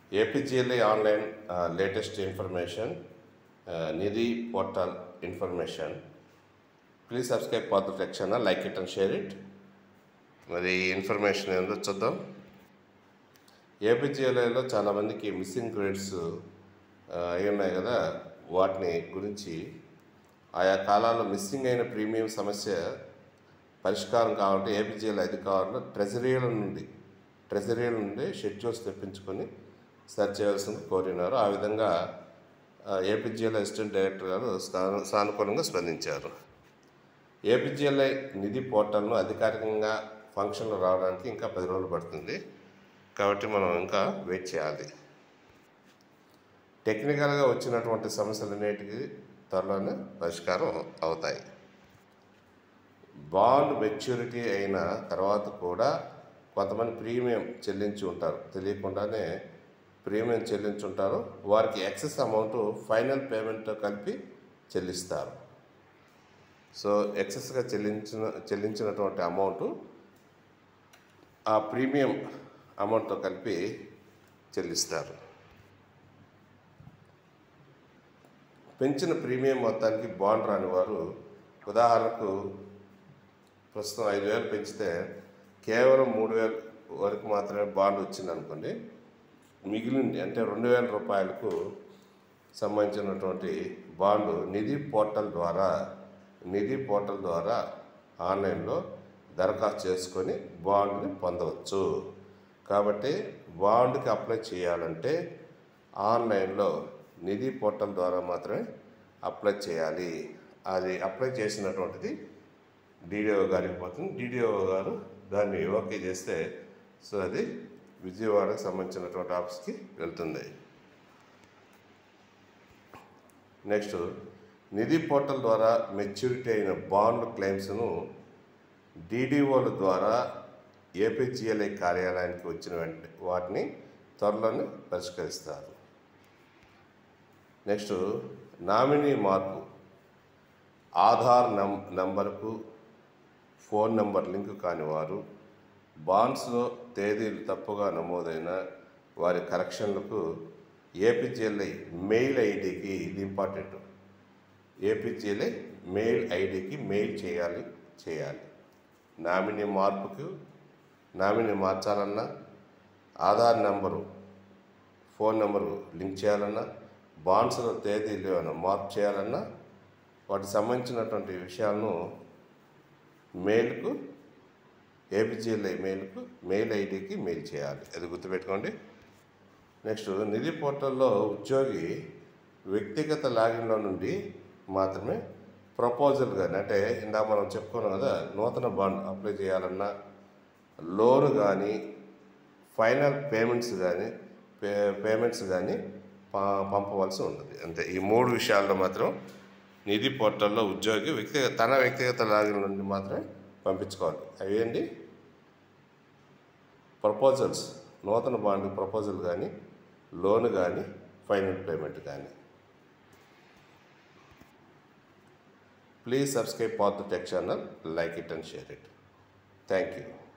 APGLI online latest information Nidhi portal information please subscribe పాత tech channel like it and share it మరి ఈ information ఏందో చూద్దాం ఏపీజీఎల్ఐలో చాలామందికి మిస్సింగ్ గ్రేడ్స్ అయి ఉన్నాయి కదా వాటిని గురించి ఆయా కాలాల్లో మిస్సింగ్ అయిన ప్రీమియం సమస్య పరిష్కారం కావాలంటే ఏపీజీఎల్ అధికారులు ట్రెజరీల నుండి ట్రెజరీల నుండి షెడ్యూల్స్ తెప్పించుకొని సెర్చ్ చేయాల్సింది కోరినారు ఆ విధంగా ఏపీజీఎల్ అసిస్టెంట్ డైరెక్టర్ గారు సాను- సానుకూలంగా స్పందించారు ఏపీజీఎల్ఐ నిధి పోర్టల్ను అధికారికంగా ఫంక్షన్లో రావడానికి ఇంకా పది రోజులు పడుతుంది కాబట్టి మనం ఇంకా వెయిట్ చేయాలి టెక్నికల్గా వచ్చినటువంటి సమస్యలన్నిటికీ త్వరలోనే పరిష్కారం అవుతాయి బాండ్ మెచ్యూరిటీ అయిన తర్వాత కూడా కొంతమంది ప్రీమియం చెల్లించి ఉంటారు తెలియకుండానే ప్రీమియం చెల్లించి ఉంటారు వారికి ఎక్సెస్ అమౌంట్ ఫైనల్ పేమెంట్తో కలిపి చెల్లిస్తారు సో ఎక్సెస్గా చెల్లించిన చెల్లించినటువంటి అమౌంట్ ఆ ప్రీమియం అమౌంట్తో కలిపి చెల్లిస్తారు పెంచిన ప్రీమియం మొత్తానికి బాండ్ రాని వారు ఉదాహరణకు ప్రస్తుతం ఐదు వేలు పెంచితే కేవలం మూడు వేలు వరకు మాత్రమే బాండ్ వచ్చింది అనుకోండి మిగిలింది అంటే రెండు వేల రూపాయలకు సంబంధించినటువంటి బాండ్ నిధి పోర్టల్ ద్వారా నిధి పోర్టల్ ద్వారా ఆన్లైన్లో దరఖాస్తు చేసుకొని బాండ్ని పొందవచ్చు కాబట్టి బాండ్కి అప్లై చేయాలంటే ఆన్లైన్లో నిధి పోర్టల్ ద్వారా మాత్రమే అప్లై చేయాలి అది అప్లై చేసినటువంటిది డీడీఓ గారికి పోతుంది డీడీఓ గారు దాన్ని ఓకే చేస్తే సో అది విజయవాడకు సంబంధించినటువంటి ఆఫీస్కి వెళ్తుంది నెక్స్ట్ నిధి పోర్టల్ ద్వారా మెచ్యూరిటీ అయిన బాండ్ క్లెయిమ్స్ను డీడీఓల ద్వారా ఏపీజీఎల్ఐ కార్యాలయానికి వచ్చిన వెంటనే వాటిని త్వరలోనే పరిష్కరిస్తారు నెక్స్ట్ నామినీ మార్పు ఆధార్ నం నంబర్కు ఫోన్ నంబర్ లింక్ కాని వారు బాండ్స్లో తేదీలు తప్పుగా నమోదైన వారి కరెక్షన్లకు ఏపీజీఎల్ఐ మెయిల్ ఐడికి ఇది ఇంపార్టెంట్ ఏపీజీఎల్ఐ మెయిల్ ఐడికి మెయిల్ చేయాలి చేయాలి నామినీ మార్పుకు నామినీ మార్చాలన్నా Aadhaar number phone number link చేయాలన్నా బాండ్స్లో తేదీలు ఏమైనా మార్పు చేయాలన్నా వాటికి సంబంధించినటువంటి విషయాలను మెయిల్కు ఏపీజీఎల్ఐ మెయిల్కు మెయిల్ ఐడికి మెయిల్ చేయాలి అది గుర్తుపెట్టుకోండి నెక్స్ట్ నిధి పోర్టల్లో ఉద్యోగి వ్యక్తిగత లాగిన్లో నుండి మాత్రమే ప్రపోజల్ కానీ అంటే ఇందాక మనం చెప్పుకున్నాం కదా నూతన బాండ్ అప్లై చేయాలన్నా లోన్ కానీ ఫైనల్ పేమెంట్స్ కానీ పే పేమెంట్స్ కానీ ప- పంపవలసి ఉంటుంది అంతే ఈ మూడు విషయాల్లో మాత్రం నిధి పోర్టల్లో ఉద్యోగి వ్యక్తిగత తన వ్యక్తిగత లాగిన్ నుండి మాత్రమే పంపించుకోవాలి అవి ఏంటి ప్రపోజల్స్ నూతన బాండ్ ప్రపోజల్ కానీ లోన్ కానీ ఫైనల్ పేమెంట్ కానీ please subscribe path tech channel like it and share it thank you